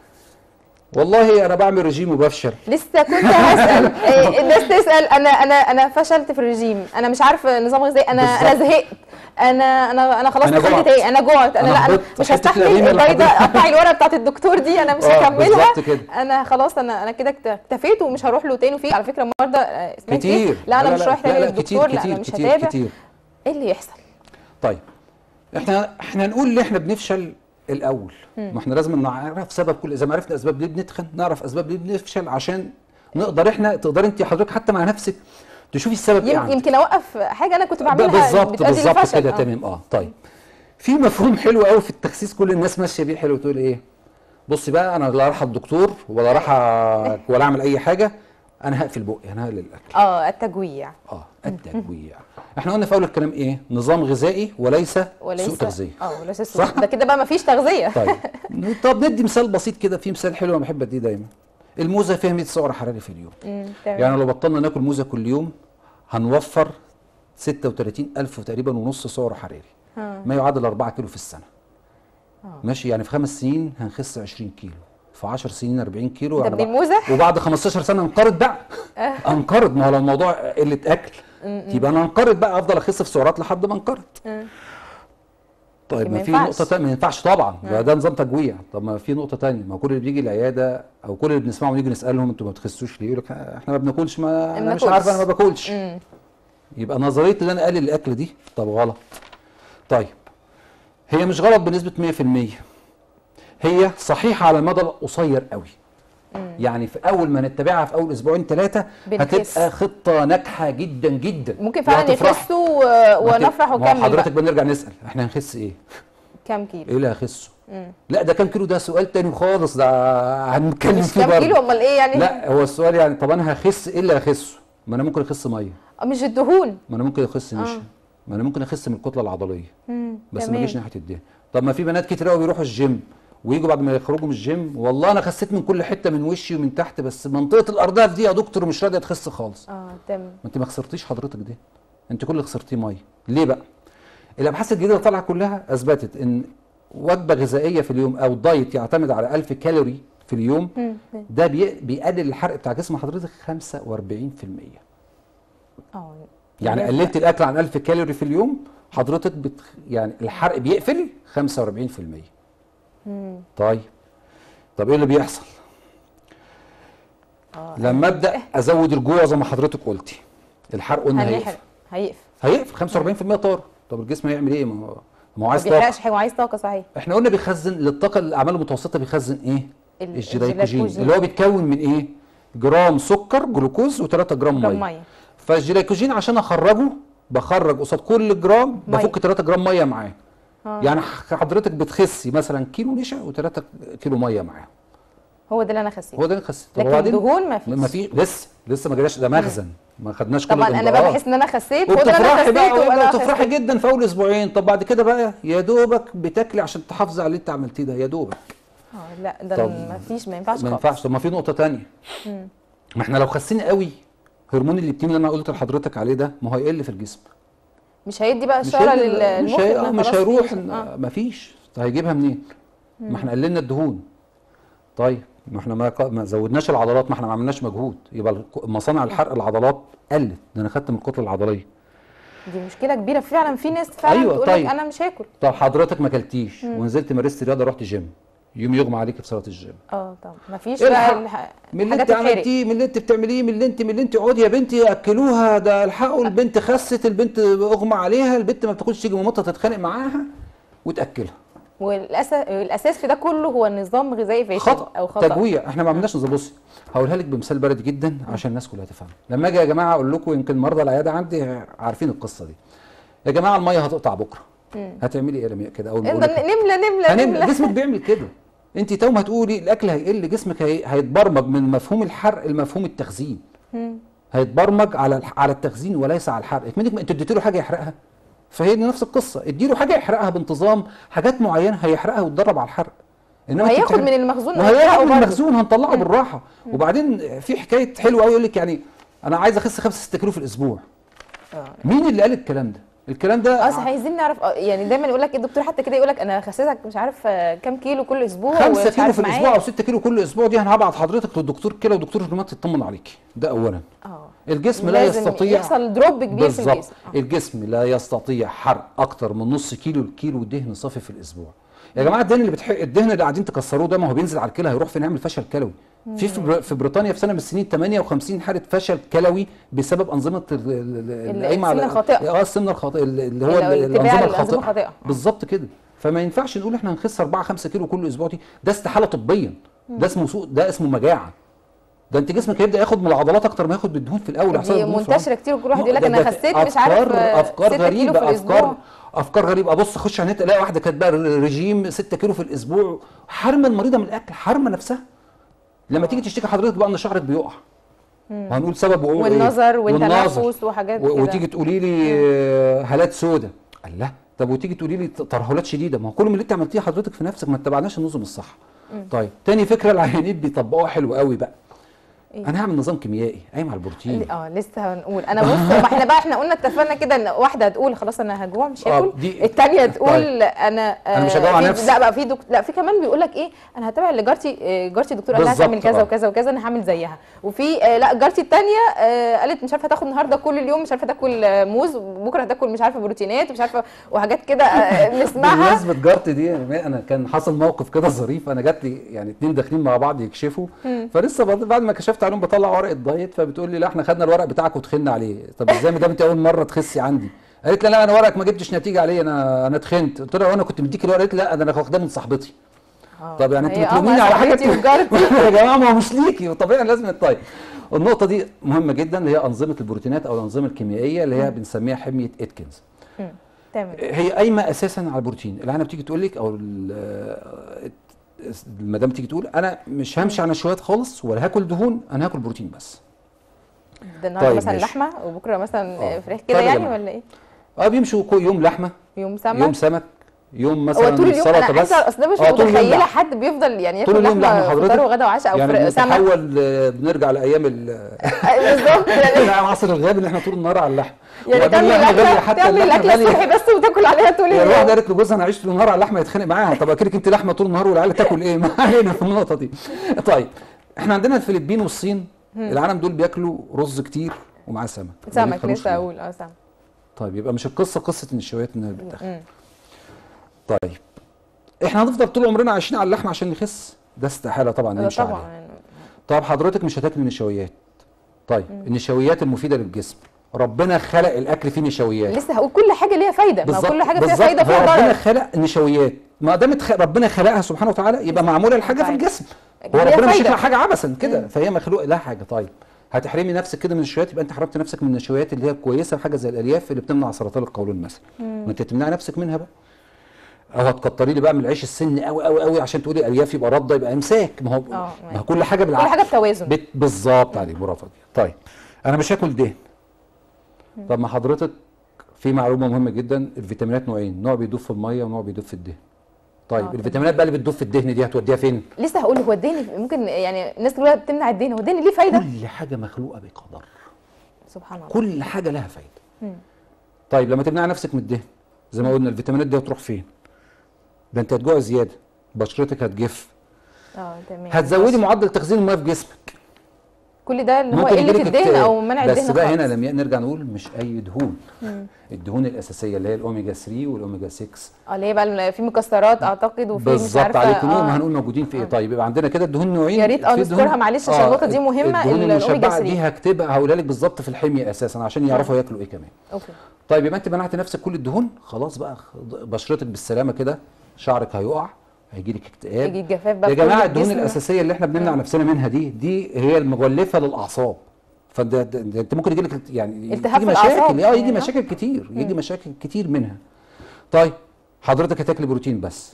والله انا بعمل رجيم وبفشل لسه كنت هسال إيه، الناس تسال انا انا انا فشلت في الرجيم انا مش عارفه نظام غذائي انا انا بالظبط. زهقت انا انا انا خلاص أنا دخلت جوعت. تاني انا جوعت انا أنا لا انا هبطت. مش حتة هستحمل القديمة اللي البيضه حضرتك- قطعي الورقه بتاعت الدكتور دي انا مش آه، هكملها بالظبط كده. انا خلاص انا انا كده اكتفيت ومش هروح له تاني وفي على فكره مرضى آه، اسمها إيه؟ كتير لا انا مش رايح لا تاني لا كتير للدكتور لا كتير انا مش كتير هتابع كتير ايه اللي يحصل طيب احنا احنا نقول ليه احنا بنفشل الاول ما احنا لازم نعرف سبب كل اذا ما عرفنا اسباب ليه بنتخن نعرف اسباب ليه بنفشل عشان نقدر احنا تقدر انت حضرتك حتى مع نفسك تشوفي السبب ايه يم- عندك يمكن اوقف حاجه انا كنت ب- بعملها بالظبط بتؤدي بالظبط لفشل. كده آه. تمام اه طيب في مفهوم حلو قوي في التخسيس كل الناس ماشيه بيه حلو تقول ايه بصي بقى انا لا رايح الدكتور ولا رايح أ- ولا اعمل اي حاجه انا هقفل بقي انا هقلل الاكل اه التجويع اه التجويع احنا قلنا في اول الكلام ايه نظام غذائي وليس, وليس سوء تغذيه اه وليس سوء صح؟ ده كده بقى مفيش تغذيه طيب طب ندي مثال بسيط كده في مثال حلو انا بحب اديه دايما الموزه فيها 100 سعر حراري في اليوم مم، تمام. يعني لو بطلنا ناكل موزه كل يوم هنوفر 36000 تقريبا ونص سعر حراري آه. ما يعادل 4 كيلو في السنه ماشي يعني في خمس سنين هنخس 20 كيلو في 10 سنين 40 كيلو ده يعني من بقى- الموزة؟ وبعد 15 سنه انقرض بقى انقرض ما هو لو الموضوع قله اكل يبقى انا انقرض بقى افضل اخس في سعرات لحد ما انقرض طيب ما ما في ينفعش. نقطة تانية ما ينفعش طبعا ده, ده نظام تجويع طب ما في نقطة تانية ما هو كل اللي بيجي العيادة أو كل اللي بنسمعه ونيجي نسألهم أنتوا ما بتخسوش ليه؟ يقول لك احنا ما بناكلش ما أنا مش بناكلش. عارف أنا ما باكلش مم. يبقى نظرية إن أنا أقلل الأكل دي طب غلط طيب هي مش غلط بنسبة 100% هي صحيحة على المدى القصير قوي يعني في اول ما نتبعها في اول اسبوعين ثلاثه بنخس. هتبقى خطه ناجحه جدا جدا ممكن فعلا وهتفرح. يخسوا و- ما هت- ونفرح ما هو وكمل حضرتك بقى. بنرجع نسال احنا هنخس ايه؟ كام كيلو ايه اللي هخسه؟ لا ده كام كيلو ده سؤال تاني خالص ده هنتكلم مش فيه كام برضه كيلو امال ايه يعني لا هو السؤال يعني طب انا هخس ايه اللي هخسه؟ ما انا ممكن اخس ميه مش الدهون ما انا ممكن اخس نشا ما انا ممكن اخس من الكتله العضليه مم. بس ما تمام. اجيش ناحيه الدهن طب ما في بنات كتير قوي بيروحوا الجيم ويجوا بعد ما يخرجوا من الجيم والله انا خسيت من كل حته من وشي ومن تحت بس منطقه الارداف دي يا دكتور مش راضيه تخس خالص اه تمام ما انت ما خسرتيش حضرتك ده انت كل اللي خسرتيه ميه ليه بقى الابحاث الجديده اللي طالعه كلها اثبتت ان وجبه غذائيه في اليوم او دايت يعتمد على 1000 كالوري في اليوم مم. ده بي- بيقلل الحرق بتاع جسم حضرتك 45% اه يعني بالنسبة- قللت الاكل عن 1000 كالوري في اليوم حضرتك بتخ... يعني الحرق بيقفل 45% مم. طيب طب ايه اللي بيحصل اه لما ابدا ازود الجوع زي ما حضرتك قلتي الحرق قلنا هنحرق هيقفل هيقفل هيقفل 45% طار طب الجسم هيعمل ايه ما هو ما هو ما عايز طاقه بيحرقش حاجه وعايز طاقه صحيح احنا قلنا بيخزن للطاقه الاعمال المتوسطه بيخزن ايه ال- الجلايكوجين الجلايكوجين. اللي هو بيتكون من ايه جرام سكر جلوكوز و3 جرام جرام ميه ميه فالجلايكوجين عشان اخرجه بخرج قصاد كل جرام مية. بفك 3 جرام ميه معاه آه. يعني ح- حضرتك بتخسي مثلا كيلو نشا و3 كيلو ميه معاه هو ده اللي انا خسيته هو ده اللي خسيت طب لكن وبعدين دهون ما فيش ما في لسه لسه ما جاش ده مخزن ما خدناش كل طبعا انا بقى الإجراءات. بحس ان انا خسيت هو ده اللي انا وبتفرحي بقى خسيته وانا وتفرحي خسيت. جدا في اول اسبوعين طب بعد كده بقى يا دوبك بتاكلي عشان تحافظي على اللي انت عملتيه ده يا دوبك اه لا ده طب ما فيش ما ينفعش ما خالص ينفعش طب ما في نقطه تانية ما احنا لو خسينا قوي هرمون الليبتين اللي انا قلت لحضرتك عليه ده ما هو هيقل في الجسم مش هيدي بقى مش اشاره هيقل- للمخ مش, هي... إنها مش خلاص هيروح في- إن... آه. ما فيش هيجيبها منين ما احنا قللنا الدهون طيب ما احنا ما, ق- ما زودناش العضلات ما احنا ما عملناش مجهود يبقى الك- مصانع الحرق العضلات قلت ده انا خدت من الكتله العضليه دي مشكله كبيره فعلا في ناس فعلا أيوة، تقول طيب. لك انا مش هاكل طب حضرتك ما اكلتيش ونزلت مارست رياضه رحت جيم يوم يغمى عليك بصلاه الجيم اه طب ما فيش الحق. بقى الح- من اللي حاجات انت تتحرق. عملتيه من اللي انت بتعمليه من اللي انت من اللي انت اقعدي يا بنتي اكلوها ده الحقوا البنت خست البنت اغمى عليها البنت ما بتاكلش تيجي مامتها تتخانق معاها وتاكلها والاساس الاساس في ده كله هو نظام غذائي فاشل خطا او خطا تجويع احنا ما عملناش نظام بصي هقولها لك بمثال بلدي جدا عشان الناس كلها تفهم لما اجي يا جماعه اقول لكم يمكن مرضى العياده عندي عارفين القصه دي يا جماعه الميه هتقطع بكره هتعملي ايه يا لمياء كده اول ما اقول نفضل لك نملى نملى هنملى نملى جسمك بيعمل كده انت تو ما هتقولي الاكل هيقل جسمك هي... هيتبرمج من مفهوم الحرق لمفهوم التخزين هيتبرمج على الح- على التخزين وليس على الحرق اكمنك ما انت اديت له حاجه يحرقها فهي دي نفس القصه اديله حاجه يحرقها بانتظام حاجات معينه هيحرقها ويتدرب على الحرق انما انت وهياخد بتعمل- من المخزون وهياخد وهيحرقه من برضه. المخزون هنطلعه بالراحه وبعدين في حكايه حلوه قوي يقول لك يعني انا عايز اخس 5 6 كيلو في الاسبوع آه. مين اللي قال الكلام ده الكلام ده اه صح عايزين نعرف اه يعني دايما يقول لك الدكتور حتى كده يقول لك انا خسيتك مش عارف آه، كام كيلو كل اسبوع 5 ومش كيلو عارف في معايا. الاسبوع او 6 كيلو كل اسبوع دي انا هبعت حضرتك للدكتور كلى ودكتور هرمونات يطمن عليكي ده اولا اه الجسم لا لازم يستطيع يحصل دروب كبير في بالظبط الجسم آه. الجسم لا يستطيع حرق اكتر من نص كيلو الكيلو دهن صافي في الاسبوع يا جماعه الدهن اللي بتحرق الدهن اللي قاعدين تكسروه ده ما هو بينزل على الكلى هيروح فين يعمل فشل كلوي في في بر- في بريطانيا في سنه من السنين 58 حاله فشل كلوي بسبب انظمه ال- ال- ال- اللي قايمه على- السمنة الخاطئة. اه السمنه الخاطئه اللي هو اللي هو ال- الاتباع الانظمه الأنظمة الخاطئه الخاطئة. آه. بالظبط كده فما ينفعش نقول احنا هنخس 4 5 كيلو كل اسبوع دي ده استحاله طبيا ده اسمه سوء ده اسمه مجاعه ده انت جسمك هيبدا ياخد من العضلات اكتر ما ياخد بالدهون في الاول عشان دي الدهون في منتشره كتير وكل واحد يقول لك ده- انا ده خسيت مش عارف أفكار- آه، افكار 6 كيلو غريبه في الاسبوع افكار افكار غريبه ابص اخش على النت الاقي واحده كاتبه رجيم 6 كيلو في الاسبوع حرمه المريضه من الاكل حرمه نفسها لما تيجي تشتكي حضرتك بقى ان شعرك بيقع وهنقول سبب وقوعه ايه والنظر والنظر. والتنفس وحاجات و- كده. وتيجي تقولي لي آه، هالات سودة الله طب وتيجي تقولي لي ترهلات شديده ما هو كل من اللي انت عملتيه حضرتك في نفسك ما اتبعناش النظم الصح طيب تاني فكره العيانين بيطبقوها حلو قوي بقى إيه؟ انا هعمل نظام كيميائي قايم على البروتين اه لسه هنقول انا بص ما احنا بقى احنا قلنا اتفقنا كده ان واحده هتقول خلاص انا هجوع مش آه، هاكل دي- الثانيه تقول طيب. انا أنا مش آه، هجوع في- نفسي. لا بقى في دك... لا في كمان بيقول لك ايه انا هتابع اللي جارتي آه، جارتي الدكتور قال لها بالظبط، تعمل كذا آه. وكذا وكذا انا هعمل زيها وفي آه، لا جارتي الثانيه قالت مش عارفه تاخد النهارده كل اليوم مش عارفه تاكل آه، موز وبكره هتاكل مش عارفه بروتينات ومش عارفه وحاجات كده آه، بنسمعها بمناسبة جارتي دي انا كان حصل موقف كده ظريف انا جات لي يعني اتنين داخلين مع بعض يكشفوا فلسه بعد بعد ما كشفت عليهم بطلع ورقه دايت فبتقول لي لا احنا خدنا الورق بتاعك وتخنا عليه طب ازاي ما دام انت اول مره تخسي عندي قالت لي لا انا ورقك ما جبتش نتيجه عليه انا انا تخنت قلت لها وانا كنت مديك الورقه قالت لي لا ده انا واخداه من صاحبتي آه. طب يعني انت هي آه، بتلوميني ما على حاجه صاحبتي وجارتي. يا جماعه ما هو مش ليكي وطبيعي لازم الطيب النقطه دي مهمه جدا اللي هي انظمه البروتينات او الانظمه الكيميائيه اللي هي بنسميها حميه اتكنز مم. تمام هي قايمه اساسا على البروتين العنب بتيجي تقول لك او ال- المدام تيجي تقول انا مش همشي على نشويات خالص ولا هاكل دهون انا هاكل بروتين بس ده النهارده طيب، مثلا ماشي. لحمه وبكره مثلا آه. فراخ كده طيب يا يعني جماعة. ولا ايه اه بيمشوا كل يوم لحمه يوم سمك يوم سمك يوم هو مثلا طول اليوم انا سلطه بس عايزه اصل أنا مش آه، طول اليوم متخيله لحمة. حد بيفضل يعني طول ياكل اليوم لحمه لحمه حضرتك فطار وغدا وعشاء او يعني فر- سمك بنتحول آه، بنرجع لايام ال بالظبط يعني عصر الغاب اللي احنا طول النهار على اللحم يعني وبعدين تعمل اللحمة غالية، الاكل حتى تعمل اللحمة الاكل غالية. الصبح بس وتاكل عليها طول هي الواحده اليوم قالت لجوزها انا عشت طول النهار على اللحمه يتخانق معاها طب اكلك انت لحمه طول النهار والعيال تاكل ايه ما علينا في النقطه دي طيب احنا عندنا الفلبين والصين العالم دول بياكلوا رز كتير ومعاه سمك ما سمك بيتخانقوش لسه ليه؟ اقول اه سمك طيب يبقى مش القصه قصه النشويات انها بتدخل مم. طيب احنا هنفضل طول عمرنا عايشين على اللحمه عشان نخس ده استحاله طبعا ده نمشي طبعا عليها يعني طب حضرتك مش هتاكل نشويات طيب النشويات المفيده للجسم ربنا خلق الاكل فيه نشويات لسه هقول كل حاجه ليها فايده ما هو بالظبط كل حاجه فيها بالظبط. فايده هو فيها ربنا ضرر خلق النشويات ما دام اتخ- ربنا خلقها سبحانه وتعالى يبقى معموله لحاجه في فايدة. الجسم هو ليها ربنا مش فايدة. يخلق حاجه عبثا كده فهي مخلوق لها حاجه طيب هتحرمي نفسك كده من النشويات يبقى انت حرمت نفسك من النشويات اللي هي كويسه حاجه زي الالياف اللي بتمنع سرطان القولون مثلا ما انت تمنعي نفسك منها بقى او هتكتري لي بقى من العيش السن قوي قوي قوي عشان تقولي الياف يبقى رده يبقى امساك ما هو اه، ما هو كل حاجه بالعقل كل حاجه بتوازن بت- بالظبط عليك برافو عليك. طيب انا مش هاكل دهن طب ما حضرتك في معلومه مهمه جدا الفيتامينات نوعين نوع بيدوب في الميه ونوع بيدوب في الدهن طيب اه، الفيتامينات بقى اللي بتدوب في الدهن دي هتوديها فين لسه هقول هو الدهن ممكن يعني الناس كلها بتمنع الدهن هو الدهن ليه فايده كل حاجه مخلوقه بقدر سبحان الله كل حاجه لها فايده طيب لما تمنع نفسك من الدهن زي ما قلنا الفيتامينات دي هتروح فين ده انت هتجوع زياده بشرتك هتجف اه تمام هتزودي معدل تخزين الميه في جسمك كل ده اللي هو ممكن قله يجيلك الدهن اكتئاب. او منع الدهن بس بقى هنا خالص. لما نرجع نقول مش اي دهون الدهون الاساسيه اللي هي الاوميجا 3 والاوميجا 6 اه اللي هي بقى في مكسرات اعتقد وفي مش بالظبط عارفه عليكم نور اه هنقول موجودين في ايه طيب يبقى عندنا كده الدهون نوعين يا ريت اه في نذكرها دهون- معلش عشان النقطة دي مهمة، الدهون ال- الأوميجا المشبعه 3. دي هكتبها هقولها لك بالظبط في الحميه اساسا عشان يعرفوا ياكلوا ايه كمان اوكي طيب يبقى انت منعت نفسك كل الدهون خلاص بقى خ- بشرتك بالسلامه كده شعرك هيقع هيجي لك اكتئاب يجي الجفاف بقى يا في كل جماعه الدهون الجسم. الاساسيه اللي احنا بنمنع نفسنا منها دي دي هي المغلفه للاعصاب فانت ده- ده- انت ممكن يجي لك يعني التهاب يجي في الأعصاب مشاكل اه يجي يعني، اه. مشاكل كتير يجي مشاكل كتير منها طيب حضرتك هتاكلي بروتين بس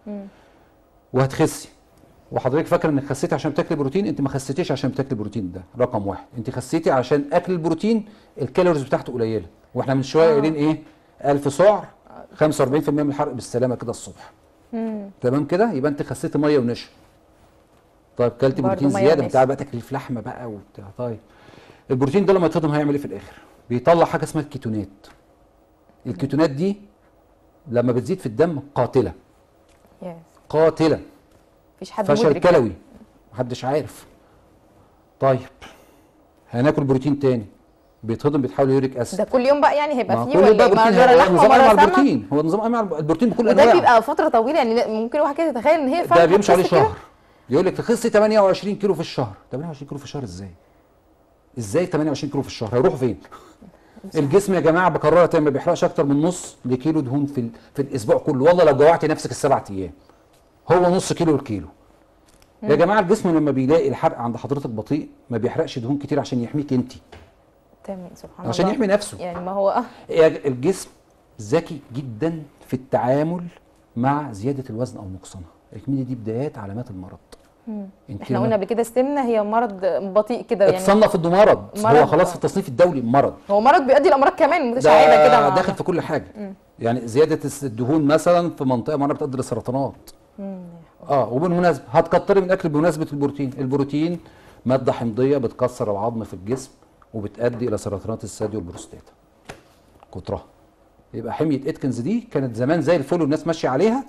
وهتخسي وحضرتك فاكره انك خسيتي عشان بتاكلي بروتين انت ما خسيتيش عشان بتاكلي بروتين ده رقم واحد انت خسيتي عشان اكل البروتين الكالوريز بتاعته قليله واحنا من شويه قايلين ايه 1000 سعر 45% من الحرق بالسلامه كده الصبح تمام كده يبقى انت خسيتي ميه ونشا طيب كلتي برضه بروتين مية زياده ونشا. بتاع بقى تاكلي في لحمه بقى وبتاع طيب البروتين ده لما يتهضم هيعمل ايه في الاخر بيطلع حاجه اسمها الكيتونات الكيتونات دي لما بتزيد في الدم قاتله يس قاتله مفيش حد فشل مدرك كلوي محدش عارف طيب هناكل بروتين تاني بيتهضم بيتحول يوريك اسيد ده كل يوم بقى يعني ما هيبقى فيه كل ولا بقى إيه؟ بروتين مرة هو لحمة نظام قايم مرة على سمك البروتين هو نظام قايم على البروتين بكل وده انواعه بيبقى فترة طويلة يعني ممكن واحد كده يتخيل ان هي فعلا ده بيمشي عليه هتخس كده. شهر يقول لك تخسي 28 كيلو في الشهر 28 كيلو في الشهر ازاي ازاي 28 كيلو في الشهر هيروحوا فين الجسم يا جماعه بكررها تاني ما بيحرقش اكتر من نص لكيلو دهون في ال- في الاسبوع كله والله لو جوعتي نفسك السبع ايام هو نص كيلو الكيلو يا جماعه الجسم لما بيلاقي الحرق عند حضرتك بطيء ما بيحرقش دهون كتير عشان يحميك انت تمام سبحان عشان الله يحمي نفسه يعني ما هو اه يا- الجسم ذكي جدا في التعامل مع زياده الوزن او نقصانها الكمية دي بدايات علامات المرض انت احنا لما- قلنا قبل كده السمنة هي مرض بطيء كده يعني اتصنف انه مرض هو مرض، خلاص آه. في التصنيف الدولي مرض هو مرض بيؤدي لامراض كمان متشعبة كده مع داخل في كل حاجه يعني زياده الس- الدهون مثلا في منطقه معينه بتؤدي لسرطانات اه وبالمناسبه هتكتري من الاكل بمناسبه البروتين البروتين ماده حمضيه بتكسر العظم في الجسم وبتؤدي الى سرطانات الثدي والبروستاتا كترها يبقى حميه اتكنز دي كانت زمان زي الفل والناس ماشيه عليها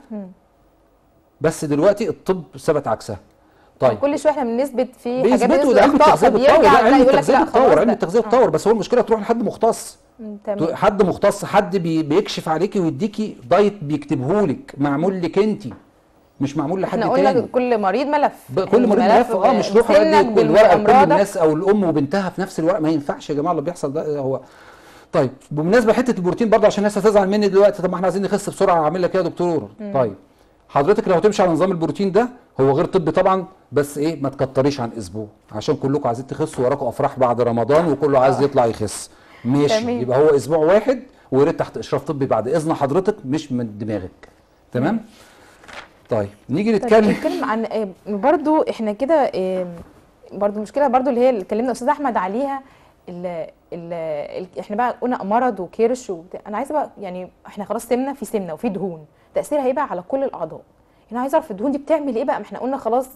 بس دلوقتي الطب ثبت عكسها طيب كل شويه احنا بنثبت في حاجات بيثبتوا بنثبت ده علم اخطاء التغذيه بيتطور فبيرجع لا بقى علم يقول لك التغذيه لا بيتطور خلاص علم ده. التغذيه بيتطور بس هو المشكله تروح لحد مختص مم، تمام حد مختص حد بي بيكشف عليكي ويديكي دايت بيكتبهولك معمول لك انت مش معمول لحد احنا قلنا تاني كل مريض ملف ب- كل يعني مريض ملف اه مش روح بسنك، ادي كل ورقه لكل بأمراضك. الناس او الام وبنتها في نفس الورقه ما ينفعش يا جماعه اللي بيحصل ده هو طيب بمناسبه حته البروتين برضه عشان الناس هتزعل مني دلوقتي طب ما احنا عايزين نخس بسرعه اعمل لك ايه يا دكتور طيب حضرتك لو هتمشي على نظام البروتين ده هو غير طبي طبعا بس ايه ما تكتريش عن اسبوع عشان كلكم عايزين تخسوا وراكم افراح بعد رمضان وكله عايز يطلع يخس ماشي تمام. يبقى هو اسبوع واحد ويا ريت تحت اشراف طبي بعد اذن حضرتك مش من دماغك تمام طيب نيجي طيب نتكلم نتكلم عن آه، برضو احنا كده آه، برضو مشكله برضو اللي هي اللي اتكلمنا استاذ احمد عليها ال ال ال احنا بقى قلنا مرض وكرش وبتاع انا عايزه بقى يعني احنا خلاص سمنه في سمنه وفي دهون تاثيرها هيبقى على كل الاعضاء انا عايزه اعرف الدهون دي بتعمل ايه بقى ما احنا قلنا خلاص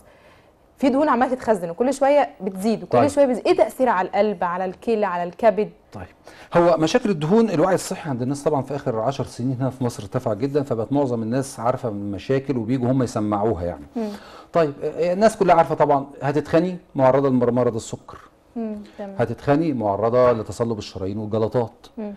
في دهون عماله تتخزن وكل شويه بتزيد وكل طيب. شويه بتزيد ايه تاثيرها على القلب على الكلى على الكبد طيب هو مشاكل الدهون الوعي الصحي عند الناس طبعا في اخر 10 سنين هنا في مصر ارتفع جدا فبقت معظم الناس عارفه من المشاكل وبيجوا هم يسمعوها يعني طيب آه، الناس كلها عارفه طبعا هتتخني معرضه لمرض السكر امم تمام هتتخني معرضه لتصلب الشرايين والجلطات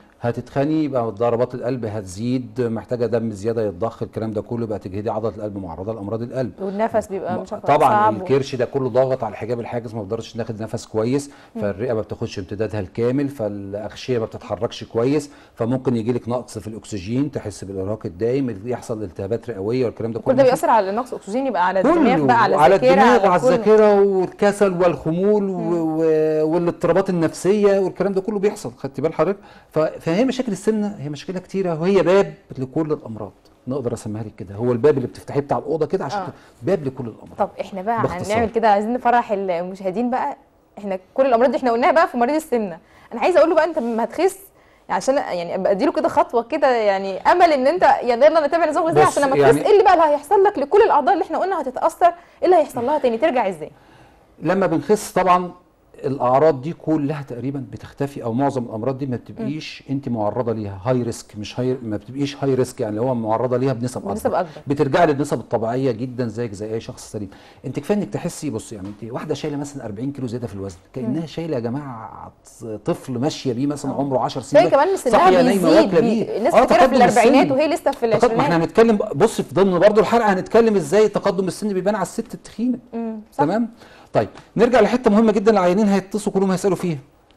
هتتخني يبقى ضربات القلب هتزيد محتاجه دم زياده يتضخ الكلام ده كله يبقى تجهدي عضله القلب معرضه لامراض القلب والنفس بيبقى مش عارفة طبعا صعب و- الكرش ده كله ضاغط على حجاب الحاجز ما بقدرش ناخد نفس كويس فالرئه ما بتاخدش امتدادها الكامل فالاغشيه ما بتتحركش كويس فممكن يجي لك نقص في الاكسجين تحس بالارهاق الدايم يحصل التهابات رئويه والكلام ده كل كله ده بيأثر على نقص الاكسجين يبقى على الدماغ كله بقى على على الذاكره الدماغ وعلى كل- الذاكره والكسل والخمول و... و... والاضطرابات النفسيه والكلام ده كله بيحصل خدت بال حضرتك ف... فهي مشاكل السمنه هي مشاكلها كتيره وهي باب لكل الامراض نقدر اسميها لك كده هو الباب اللي بتفتحيه بتاع الاوضه كده عشان آه. باب لكل الامراض طب احنا بقى باختصار. هنعمل كده عايزين نفرح المشاهدين بقى احنا كل الامراض دي احنا قلناها بقى في مريض السمنه انا عايزه اقول له بقى انت ما هتخس يعني عشان يعني ابقى اديله كده خطوه كده يعني امل ان انت يعني يلا نتابع نظام غذائي بس عشان لما يعني- تخس ايه اللي بقى اللي هيحصل لك لكل الاعضاء اللي احنا قلنا هتتاثر ايه اللي هيحصل لها تاني ترجع ازاي لما بنخس طبعا الاعراض دي كلها تقريبا بتختفي او معظم الامراض دي ما بتبقيش انت معرضه ليها هاي ريسك مش هاي ما بتبقيش هاي ريسك يعني اللي هو معرضه ليها بنسب بنسب اكبر أكبر. بترجعي للنسب الطبيعيه جدا زيك زي اي شخص سليم انت كفايه انك تحسي بص يعني انت واحده شايله مثلا 40 كيلو زياده في الوزن كانها شايله يا جماعه طفل ماشيه بيه مثلا عمره 10 سنين هي كمان سنها صاحية نايمة بيزيد واكلة بي... بيه. الناس آه، كتيره في تقدم السن. الاربعينات وهي لسه في تقدم- ما احنا العشرينات هنتكلم بص في ضمن برضو الحلقه هنتكلم ازاي تقدم السن بيبان على الست التخينه مم، صح. تمام طيب نرجع لحته مهمه جدا العيانين هيتصلوا كلهم هيسالوا فيها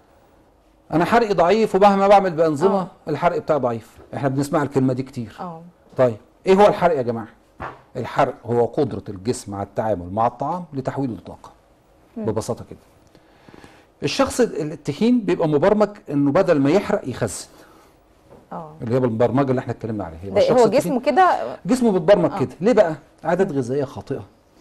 انا حرقي ضعيف ومهما بعمل بانظمه آه. الحرق بتاعي ضعيف احنا بنسمع الكلمه دي كتير اه طيب ايه هو الحرق يا جماعه الحرق هو قدره الجسم على التعامل مع الطعام لتحويله لطاقه ببساطه كده الشخص التخين بيبقى مبرمج انه بدل ما يحرق يخزن اه اللي هي البرمجه اللي احنا اتكلمنا عليها يبقى ده الشخص هو التخين جسمه كده جسمه بيتبرمج آه. كده ليه بقى عادات غذائيه خاطئه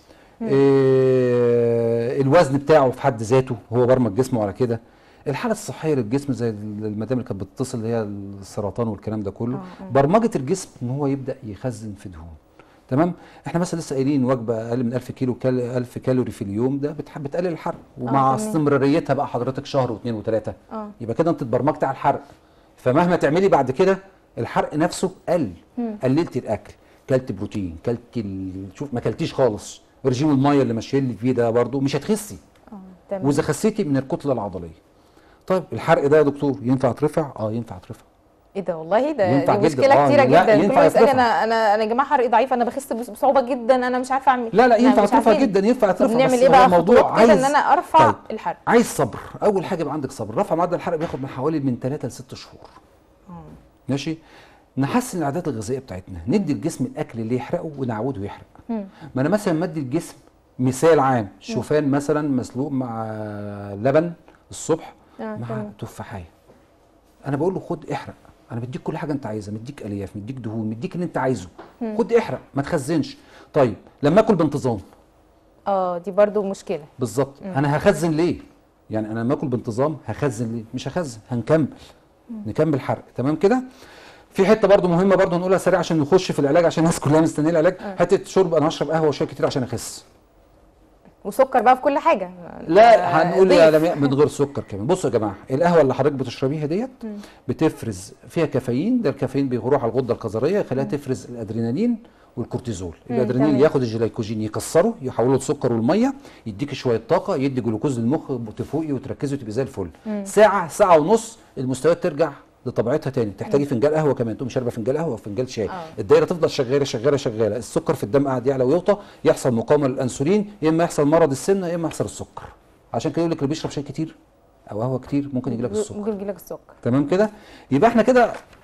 إيه الوزن بتاعه في حد ذاته هو برمج جسمه على كده الحاله الصحيه للجسم زي المدام اللي كانت بتتصل اللي هي السرطان والكلام ده كله برمجه الجسم ان هو يبدا يخزن في دهون تمام احنا مثلا لسه قايلين وجبه اقل من 1000 كيلو كال 1000 كالوري في اليوم ده بتح- بتقلل الحرق ومع تمام. استمراريتها بقى حضرتك شهر واثنين وثلاثه اه يبقى كده انت اتبرمجت على الحرق فمهما تعملي بعد كده الحرق نفسه قل قللتي الاكل كلت بروتين كلت ال... شوف ما كلتيش خالص رجيم الميه اللي ماشيه لي فيه ده برضو مش هتخسي اه تمام واذا خسيتي من الكتله العضليه طيب الحرق ده يا دكتور ينفع يترفع اه ينفع يترفع ايه ده والله ده ينفع دي جداً. مشكله آه، كتيره لا، جدا كل ينفع ما يسالني يترفع. انا انا انا يا جماعه حرقي ضعيف انا بخس بص- بصعوبه جدا انا مش عارفه اعمل لا لا إحنا ينفع مش يترفع عارفين. جدا ينفع طب يترفع نعمل بس ايه هو بقى الموضوع خطوات كده ان عايز- انا ارفع طيب. الحرق عايز صبر اول حاجه يبقى عندك صبر رفع معدل الحرق بياخد من حوالي من 3 ل 6 شهور ماشي نحسن العادات الغذائيه بتاعتنا ندي الجسم الاكل اللي يحرقه ونعوده يحرق ما انا مثلا مدي الجسم مثال عام شوفان مثلا مسلوق مع لبن الصبح آه، مع تمام. تفاحيه انا بقول له خد احرق انا بديك كل حاجه انت عايزها مديك الياف مديك دهون مديك اللي انت عايزه خد احرق ما تخزنش طيب لما اكل بانتظام اه دي برضو مشكله بالظبط انا هخزن ليه يعني انا لما اكل بانتظام هخزن ليه مش هخزن هنكمل نكمل حرق تمام كده في حته برضو مهمه برضو نقولها سريع عشان نخش في العلاج عشان الناس كلها مستنيه العلاج حته شرب انا هشرب قهوه وشاي كتير عشان اخس وسكر بقى في كل حاجه لا آه، هنقول ضيف. يا لمياء من غير سكر كمان بصوا يا جماعه القهوه اللي حضرتك بتشربيها ديت بتفرز فيها كافيين ده الكافيين بيروح على الغده الكظريه يخليها تفرز الادرينالين والكورتيزول الادرينالين تمام. ياخد الجلايكوجين يكسره يحوله لسكر والميه يديك شويه طاقه يدي جلوكوز للمخ تفوقي وتركزي وتبقي زي الفل ساعه ساعه ونص المستويات ترجع لطبيعتها تاني تحتاجي فنجان قهوه كمان تقوم شاربه فنجان قهوه وفنجان شاي آه. الدايره تفضل شغاله شغاله شغاله السكر في الدم قاعد يعلى ويوطى يحصل مقاومه للانسولين يا اما يحصل مرض السمنه يا اما يحصل السكر عشان كده يقول لك اللي بيشرب شاي كتير او قهوه كتير ممكن يجي لك السكر ممكن يجيلك السكر تمام كده يبقى احنا كده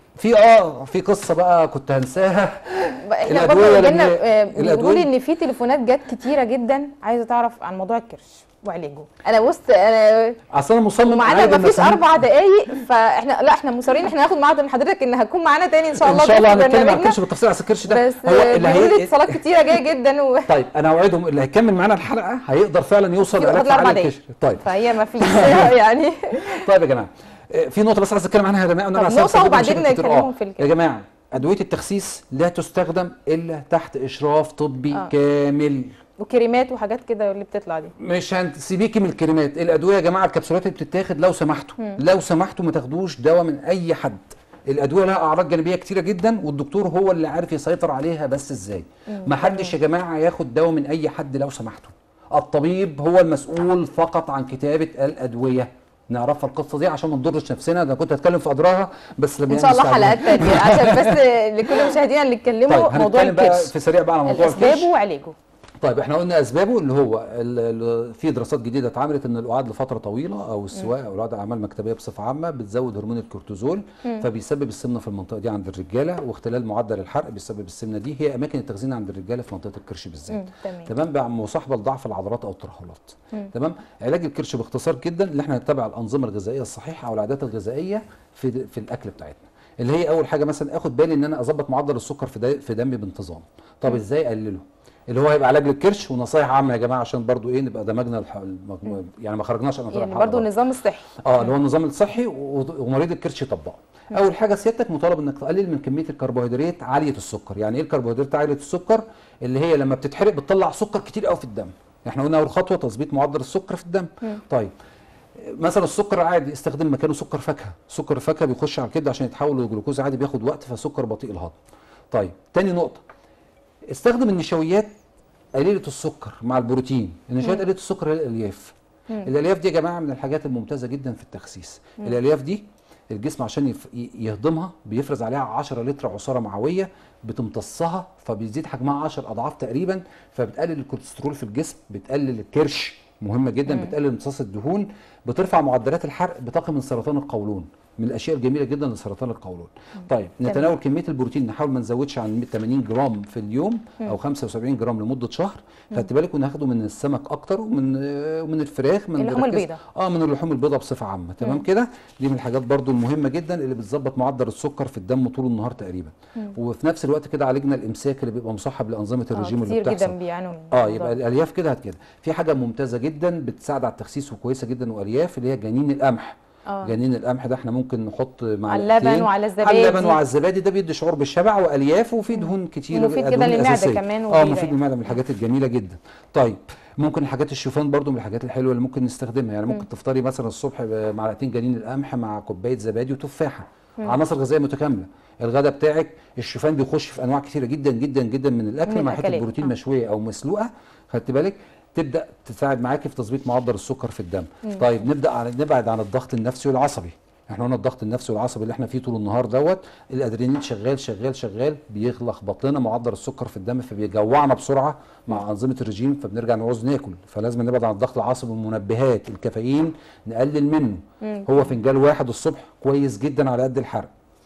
في اه في قصه بقى كنت هنساها احنا الأدوية برضه لما- جبنا آه، بيقولوا لي الأدوية- ان في تليفونات جت كتيره جدا عايزه تعرف عن موضوع الكرش وعلاجه انا بص انا اصل انا مصمم ومعانا عادي ما فيش مثلاً- اربع دقايق فاحنا لا احنا مصرين احنا هناخد ميعاد من حضرتك ان هتكون معانا تاني ان شاء الله ان شاء الله ضيف هنتكلم عن برنامجنا. الكرش بالتفصيل على الكرش ده بس هو اللي بيقولوا لي هي اتصالات كتيره جايه جدا و... طيب انا اوعدهم اللي هيكمل معانا الحلقه هيقدر فعلا يوصل في لعلاج فاضل اربع فعال دقايق الكرش طيب فهي ما فيش يعني طيب يا جماعه آه، في نقطه بس عايز اتكلم عنها يا جماعه طب انا نقطة وبعدين نتكلموا في الكلام. يا جماعه ادويه التخسيس لا تستخدم الا تحت اشراف طبي آه. كامل وكريمات وحاجات كده اللي بتطلع دي مش هنسيبيكي من الكريمات الادويه يا جماعه الكبسولات اللي بتتاخد لو سمحتوا لو سمحتوا ما تاخدوش دواء من اي حد الادويه لها اعراض جانبيه كتيره جدا والدكتور هو اللي عارف يسيطر عليها بس ازاي ما حدش يا جماعه ياخد دواء من اي حد لو سمحتوا الطبيب هو المسؤول فقط عن كتابه الادويه نعرفها القصه دي عشان ما نضرش نفسنا ده كنت هتكلم في اضرارها بس لما ان شاء الله نستعجل. حلقات تانية عشان بس لكل مشاهدينا اللي طيب اتكلموا موضوع هنتكلم بقى الكرش في سريع بقى على موضوع الاسباب الكرش وعلاجه طيب احنا قلنا اسبابه اللي هو ال- ال- في دراسات جديده اتعملت ان القعاد لفتره طويله او السواقه او القعاد اعمال مكتبيه بصفه عامه بتزود هرمون الكورتيزول فبيسبب السمنه في المنطقه دي عند الرجاله واختلال معدل الحرق بيسبب السمنه دي هي اماكن التخزين عند الرجاله في منطقه الكرش بالذات مم، تمام. تمام بقى مصاحبه لضعف العضلات او الترهلات تمام علاج الكرش باختصار جدا اللي احنا نتبع الانظمه الغذائيه الصحيحه او العادات الغذائيه في في الاكل بتاعتنا اللي هي اول حاجه مثلا اخد بالي ان انا اظبط معدل السكر في دا- في دمي بانتظام طب ازاي اقلله اللي هو هيبقى علاج للكرش ونصايح عامه يا جماعه عشان برضو ايه نبقى دمجنا الح... المجموعة- يعني ما خرجناش عن اطار يعني الحلقة برضو النظام الصحي اه اللي هو النظام الصحي و- ومريض الكرش يطبقه اول حاجه سيادتك مطالب انك تقلل من كميه الكربوهيدرات عاليه السكر يعني ايه الكربوهيدرات عاليه السكر اللي هي لما بتتحرق بتطلع سكر كتير قوي في الدم احنا قلنا اول خطوه تظبيط معدل السكر في الدم طيب مثلا السكر عادي استخدم مكانه سكر فاكهه سكر الفاكهه بيخش على الكبد عشان يتحول لجلوكوز عادي بياخد وقت فسكر بطيء الهضم طيب تاني نقطه استخدم النشويات قليله السكر مع البروتين النشويات قليله السكر هي الالياف الالياف دي يا جماعه من الحاجات الممتازه جدا في التخسيس الالياف دي الجسم عشان يف- ي- يهضمها بيفرز عليها 10 لتر عصاره معويه بتمتصها فبيزيد حجمها 10 اضعاف تقريبا فبتقلل الكوليسترول في الجسم بتقلل الكرش مهمه جدا بتقلل امتصاص الدهون بترفع معدلات الحرق بتقي من سرطان القولون من الاشياء الجميله جدا لسرطان القولون طيب نتناول كميه البروتين نحاول ما نزودش عن 80 جرام في اليوم او 75 جرام لمده شهر خدت بالك وناخده من السمك اكتر ومن آه، ومن الفراخ من اللحوم بنركز- البيضاء. اه من اللحوم البيضاء بصفه عامه تمام كده دي من الحاجات برضو المهمه جدا اللي بتظبط معدل السكر في الدم طول النهار تقريبا وفي نفس الوقت كده عالجنا الامساك اللي بيبقى مصاحب لانظمه آه الرجيم اللي كتير بتحصل جدا بيعانوا من اه الموضوع يبقى ده. الالياف كده هت كده في حاجه ممتازه جدا بتساعد على التخسيس وكويسه جدا والياف اللي هي جنين القمح آه. جنين القمح ده احنا ممكن نحط مع على اللبن وعلى الزبادي. على اللبن وعلى الزبادي ده بيدي شعور بالشبع والياف وفيه دهون كتير ومفيد دهون جدا للمعدة أساسية. كمان اه ومفيدة مفيد يعني. للمعده من الحاجات الجميله جدا طيب ممكن الحاجات الشوفان برضو من الحاجات الحلوه اللي ممكن نستخدمها يعني ممكن تفطري مثلا الصبح بمعلقتين جنين القمح مع كوبايه زبادي وتفاحه عناصر غذائيه متكامله الغداء بتاعك الشوفان بيخش في انواع كتيره جدا جدا جدا من الاكل من مع حته الأكلات، بروتين آه. مشويه او مسلوقه خدت بالك تبدا تساعد معاكي في تظبيط معدل السكر في الدم طيب نبدا عن نبعد عن الضغط النفسي والعصبي احنا قلنا الضغط النفسي والعصبي اللي احنا فيه طول النهار دوت الادرينالين شغال شغال شغال بيلخبط لنا معدل السكر في الدم فبيجوعنا بسرعه مع انظمه الرجيم فبنرجع نعوز ناكل فلازم نبعد عن الضغط العصبي والمنبهات الكافيين نقلل منه هو فنجان واحد الصبح كويس جدا على قد الحرق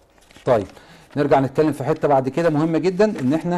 طيب نرجع نتكلم في حته بعد كده مهمه جدا ان احنا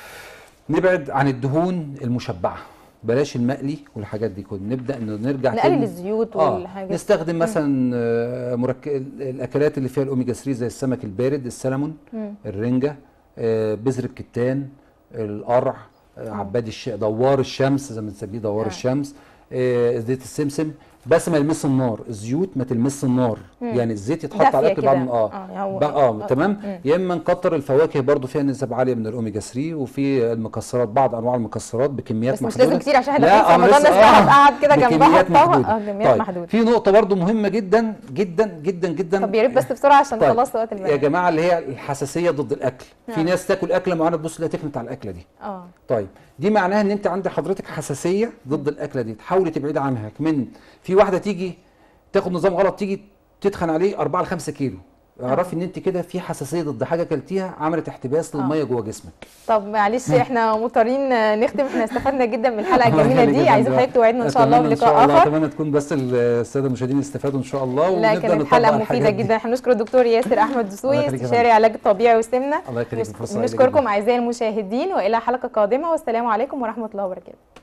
نبعد عن الدهون المشبعه بلاش المقلي والحاجات دي كلها نبدا ان نرجع نقلل تاني- الزيوت آه والحاجات نستخدم مثلا آه، مرك... الاكلات اللي فيها الاوميجا 3 زي السمك البارد السلمون الرنجه آه، بذر الكتان القرع آه، عباد الش... دوار الشمس زي ما بنسميه دوار آه. الشمس آه، زيت السمسم بس ما يلمس النار الزيوت ما تلمس النار يعني الزيت يتحط على دافية الاكل بعد كده. ما- اه آه، يعني هو- بقى- اه آه. تمام يا اما نكتر الفواكه برضو فيها نسب عاليه من الاوميجا 3 وفي المكسرات بعض انواع المكسرات بكميات بس مش محدوده لازم كتير عشان احنا لا، داخلين في أنا رمضان لسه- الناس آه، بقى قاعد كده جنبها بكميات الطبق محدودة. اه كميات طيب محدوده في نقطه برضو مهمه جدا جدا جدا جدا طب يا ريت بس بسرعه عشان طيب. خلاص وقت يا البرنامج جماعه اللي هي الحساسيه ضد الاكل في نعم. ناس تاكل اكله معينه تبص تلاقيها تكنت على الاكله دي اه طيب دي معناها ان انت عند حضرتك حساسيه ضد الاكله دي تحاولي تبعدي عنها من في واحده تيجي تاخد نظام غلط تيجي تتخن عليه 4 ل 5 كيلو اعرفي ان انت كده في حساسيه ضد حاجه اكلتيها عملت احتباس للميه جوه جسمك طب معلش احنا مضطرين نختم احنا استفدنا جدا من الحلقه الله الجميله يخليك دي يا عايزه فندم. حضرتك توعدنا ان شاء الله أتمنى إن بلقاء شاء الله اخر اتمنى تكون بس الساده المشاهدين استفادوا ان شاء الله لا ونبدا كانت نطبق حلقه مفيده الحاجات دي. جدا احنا بنشكر الدكتور ياسر احمد الله دسوقي يخليك يا استشاري فندم. علاج الطبيعي والسمنه الله يخليك فرصه سعيدة نشكركم جداً. اعزائي المشاهدين والى حلقه قادمه والسلام عليكم ورحمه الله وبركاته